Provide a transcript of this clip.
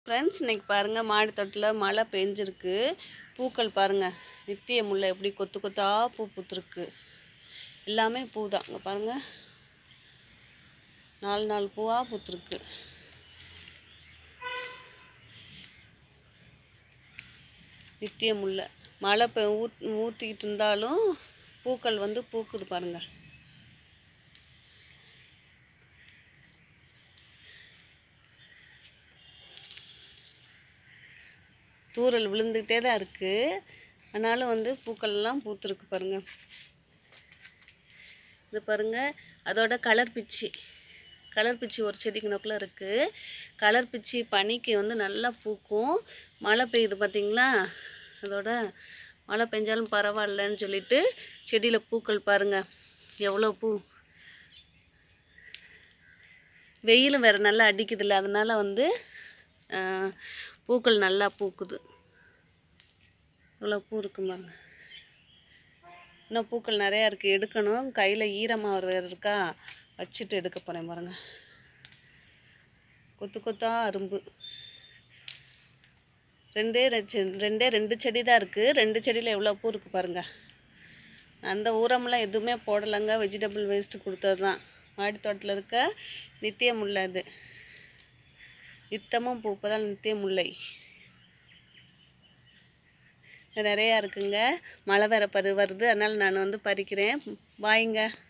friends இன்னைக்கு பாருங்கள் மாடி தோட்டத்தில் மழை பெஞ்சிருக்கு பூக்கள் பாருங்கள் நித்திய முல்லை எப்படி கொத்து கொத்தா பூ பூத்துருக்கு எல்லாமே பூ தான் இங்கே பாருங்கள் நாலு நாலு பூவாக பூத்துருக்கு நித்திய முல்லை மழை பெ ஊத் ஊற்றிக்கிட்டு இருந்தாலும் பூக்கள் வந்து பூக்குது பாருங்கள் தூறல் விழுந்துக்கிட்டே தான் இருக்குது ஆனாலும் வந்து பூக்கள்லாம் பூத்துருக்கு பாருங்கள் இது பாருங்கள் அதோட கலர் பிச்சி கலர் பிச்சி ஒரு செடிக்கு நோக்கில் இருக்குது கலர் பிச்சி பனிக்கு வந்து நல்லா பூக்கும் மழை பெய்யுது பார்த்தீங்களா அதோட மழை பெஞ்சாலும் பரவாயில்லன்னு சொல்லிட்டு செடியில் பூக்கள் பாருங்கள் எவ்வளோ பூ வெயிலும் வேறு நல்லா அடிக்குதுல்ல அதனால வந்து ஆஹ், பூக்கள் நல்லா பூக்குது இவ்வளோ பூ இருக்கு பாருங்க இன்னும் பூக்கள் நிறையா இருக்குது எடுக்கணும் கையில் ஈரமாக வேறு இருக்கா வச்சுட்டு எடுக்க போகிறேன் பாருங்க கொத்து கொத்தா அரும்பு ரெண்டே ரெண்டு செ- ரெண்டே ரெண்டு செடி தான் இருக்குது ரெண்டு செடியில் எவ்வளோ பூ இருக்குது பாருங்க அந்த ஊரமெல்லாம் எதுவுமே போடலைங்க வெஜிடபிள் வேஸ்ட்டு கொடுத்தது தான் மாடி தோட்டத்தில் இருக்க நித்திய முல்லை இது நித்தமும் பூப்பதால் நித்திய முல்லை நிறையா இருக்குங்க மழை வேற பரு வருது அதனால் நான் வந்து பறிக்கிறேன் பாய்ங்க